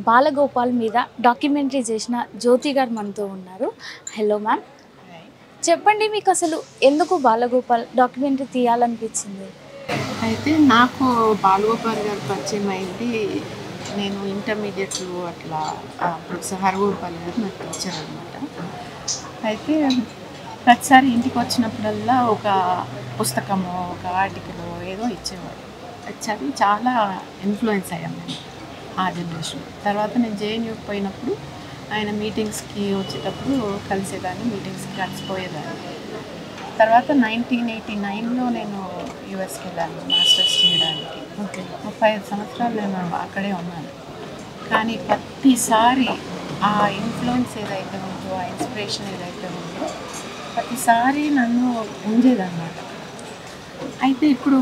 బాలగోపాల్ మీద డాక్యుమెంటరీ చేసిన జ్యోతి గారు మనతో ఉన్నారు హలో మ్యామ్ చెప్పండి మీకు అసలు ఎందుకు బాలగోపాల్ డాక్యుమెంటరీ తీయాలనిపించింది అయితే నాకు బాలగోపాల్ గారు పరిచయం అయింది నేను ఇంటర్మీడియట్లో అట్లా ఆ, ప్రొఫెసర్ హరగోపాల్ గారు నాకు టీచర్ అనమాట అయితే ప్రతిసారి ఇంటికి వచ్చినప్పుడల్లా ఒక పుస్తకము ఒక ఆర్టికల్ ఏదో ఇచ్చేవాడు అది చదివి చాలా ఇన్ఫ్లుయెన్స్ అయ్యాం నేను ఆ జనరేషన్ తర్వాత నేను జేఎన్యూకి పోయినప్పుడు ఆయన మీటింగ్స్కి వచ్చేటప్పుడు కలిసేదాన్ని మీటింగ్స్కి కలిసిపోయేదాన్ని తర్వాత నైన్టీన్ ఎయిటీ నైన్లో నేను యూఎస్కి వెళ్ళాను మాస్టర్స్ చేయడానికి ఓకే ముప్పై ఐదు సంవత్సరాలు నేను అక్కడే ఉన్నాను కానీ ప్రతిసారి ఆ ఇన్ఫ్లుయెన్స్ ఏదైతే ఉందో ఆ ఇన్స్పిరేషన్ ఏదైతే ఉందో ప్రతిసారి నన్ను ఉంచేదన్నమాట అయితే ఇప్పుడు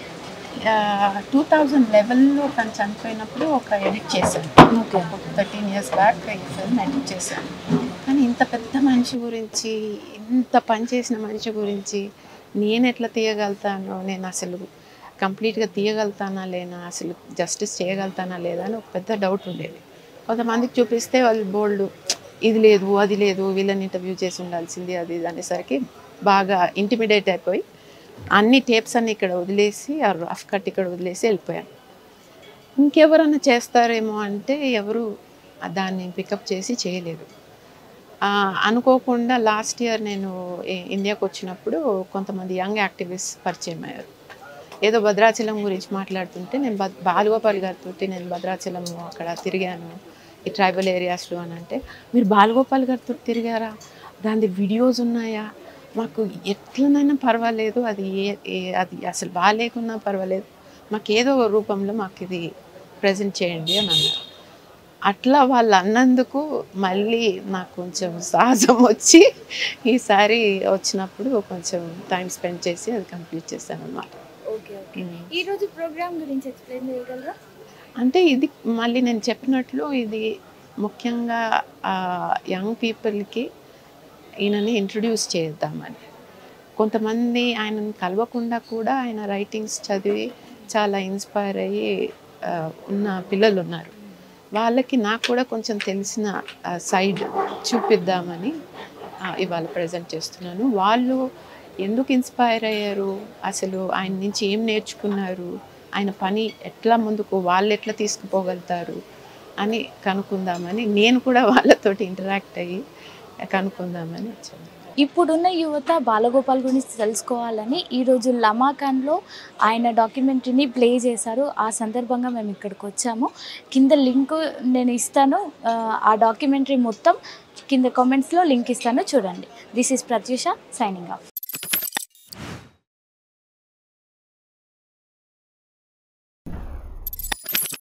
టూ థౌజండ్ లెవెల్లో తను చనిపోయినప్పుడు ఒక ఎడిట్ చేశాను ఓకే థర్టీన్ ఇయర్స్ బ్యాక్ ఈ ఫిల్మ్ ఎడిట్ చేశాను కానీ ఇంత పెద్ద మనిషి గురించి ఇంత పని చేసిన మనిషి గురించి నేను ఎట్లా తీయగలుగుతానో నేను అసలు కంప్లీట్గా తీయగలుగుతానా లేనా అసలు జస్టిస్ చేయగలుగుతానా లేదా అని ఒక పెద్ద డౌట్ ఉండేది కొంతమందికి చూపిస్తే వాళ్ళు బోల్డ్ ఇది లేదు అది లేదు వీళ్ళని ఇంటర్వ్యూ చేసి ఉండాల్సింది అది ఇది అనేసరికి బాగా ఇంటిమిడేట్ అయిపోయి అన్ని టేప్స్ అన్ని ఇక్కడ వదిలేసి ఆ రఫ్ కట్ ఇక్కడ వదిలేసి వెళ్ళిపోయాను ఇంకెవరన్నా చేస్తారేమో అంటే ఎవరు దాన్ని పికప్ చేసి చేయలేదు ఆ, అనుకోకుండా లాస్ట్ ఇయర్ నేను ఇ- ఇండియాకి వచ్చినప్పుడు కొంతమంది యంగ్ యాక్టివిస్ట్ పరిచయం అయ్యారు ఏదో భద్రాచలం గురించి మాట్లాడుతుంటే నేను బ బాలగోపాల్ గారితో నేను భద్రాచలం అక్కడ తిరిగాను ఈ ట్రైబల్ ఏరియాస్లో అని అంటే మీరు బాలగోపాల్ గారితో తిరిగారా దాని వీడియోస్ ఉన్నాయా మాకు ఎట్లనైనా పర్వాలేదు అది ఏ ఏ- అది అసలు బాగాలేకున్నా పర్వాలేదు మాకు ఏదో ఒక రూపంలో మాకు ఇది ప్రజెంట్ చేయండి అని అన్నారు అట్లా వాళ్ళు అన్నందుకు మళ్ళీ నాకు కొంచెం సాహసం వచ్చి ఈసారి వచ్చినప్పుడు కొంచెం టైం స్పెండ్ చేసి అది కంప్లీట్ చేశాను అనమాట ఓకే ఓకే ఈ రోజు ప్రోగ్రామ్ గురించి ఎక్స్ప్లెయిన్ చేయగలరా అంటే ఇది మళ్ళీ నేను చెప్పినట్లు ఇది ముఖ్యంగా యంగ్ పీపుల్కి ఈయనని ఇంట్రడ్యూస్ చేద్దామని కొంతమంది ఆయనను కలవకుండా కూడా ఆయన రైటింగ్స్ చదివి చాలా ఇన్స్పైర్ అయ్యి ఆ, ఉన్న పిల్లలు ఉన్నారు వాళ్ళకి నాకు కూడా కొంచెం తెలిసిన సైడ్ చూపిద్దామని ఆ, ఇవాళ ప్రజెంట్ చేస్తున్నాను వాళ్ళు ఎందుకు ఇన్స్పైర్ అయ్యారు అసలు ఆయన నుంచి ఏం నేర్చుకున్నారు ఆయన పని ఎట్లా ముందుకు వాళ్ళు ఎట్లా తీసుకుపోగలుగుతారు అని కనుక్కుందామని నేను కూడా వాళ్ళతోటి ఇంటరాక్ట్ అయ్యి కనుక్కుందామని వచ్చాను ఇప్పుడున్న యువత బాలగోపాల్ గురించి తెలుసుకోవాలని ఈరోజు లమాకాన్లో ఆయన డాక్యుమెంటరీని ప్లే చేశారు ఆ సందర్భంగా మేము ఇక్కడికి వచ్చాము కింద లింక్ నేను ఇస్తాను ఆ, ఆ డాక్యుమెంటరీ మొత్తం కింద కామెంట్స్లో లింక్ ఇస్తాను చూడండి this is Pratyusha signing of